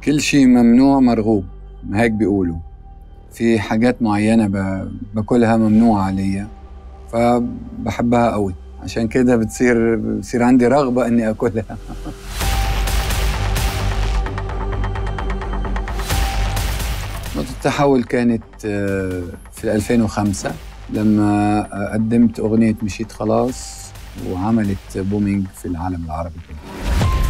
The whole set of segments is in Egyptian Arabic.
كل شيء ممنوع مرغوب هيك بيقولوا في حاجات معينة ب- باكلها ممنوعة عليا فبحبها قوي عشان كده بتصير بتصير عندي رغبة إني أكلها نقطة التحول كانت آه، في 2005 لما آه، قدمت أغنية مشيت خلاص وعملت بومينج في العالم العربي كله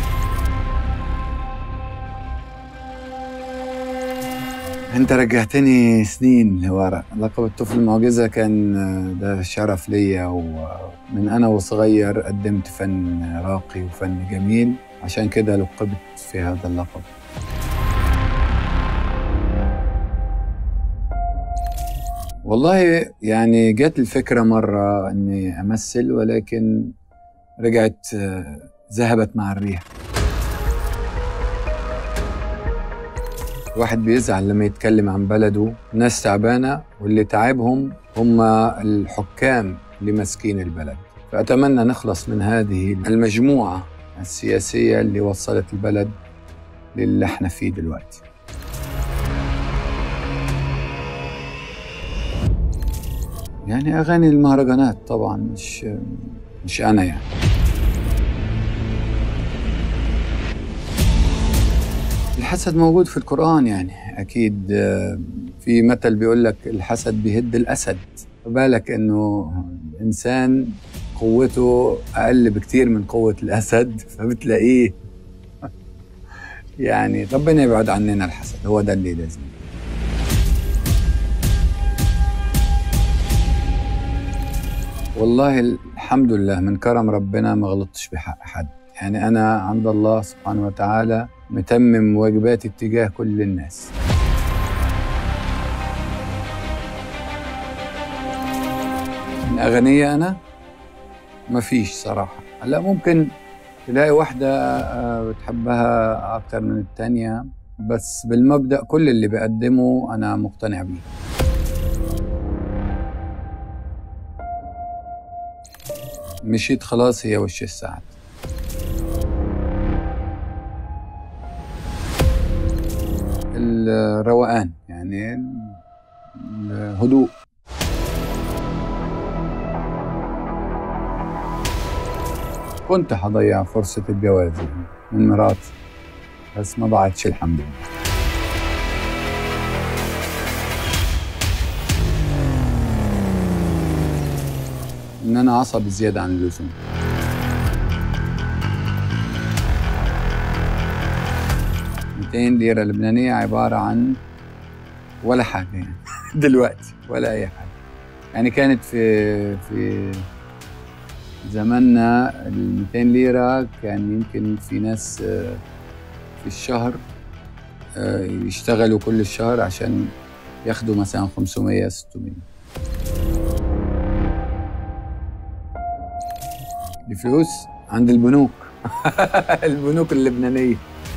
انت رجعتني سنين لورا لقب الطفل المعجزة كان آه، ده شرف ليا ومن أنا وصغير قدمت فن راقي وفن جميل عشان كده لقبت في هذا اللقب والله يعني جات الفكرة مرة إني أمثل ولكن رجعت آه، ذهبت مع الريح الواحد بيزعل لما يتكلم عن بلده ناس تعبانة واللي تعبهم هم الحكام اللي ماسكين البلد فأتمنى نخلص من هذه المجموعة السياسية اللي وصلت البلد للي احنا فيه دلوقتي يعني أغاني المهرجانات طبعا مش مش أنا يعني الحسد موجود في القرآن يعني أكيد آه، في مثل بيقول لك الحسد بيهد الأسد بالك إنه الإنسان قوته أقل بكتير من قوة الأسد فبتلاقيه يعني ربنا يبعد عننا الحسد هو ده اللي لازم والله الحمد لله من كرم ربنا ما غلطتش بحق حد يعني أنا عند الله سبحانه وتعالى متمم واجباتي اتجاه كل الناس من أغنية أنا مفيش صراحة هلا ممكن تلاقي واحدة آه، بتحبها أكتر من التانية بس بالمبدأ كل اللي بقدمه أنا مقتنع بيه مشيت خلاص هي وش السعد الروقان يعني الهدوء كنت حضيع فرصة الجواز يعني من مراتي بس ما ضاعتش الحمد لله إن أنا عصبي زيادة عن اللزوم ميتين ليرة لبنانية عبارة عن ولا حاجة يعني دلوقتي ولا أي حاجة يعني كانت في في زماننا ال 200 ليرة كان يمكن في ناس آه، في الشهر آه، يشتغلوا كل الشهر عشان ياخدوا مثلا 500 600 الفلوس عند البنوك البنوك اللبنانية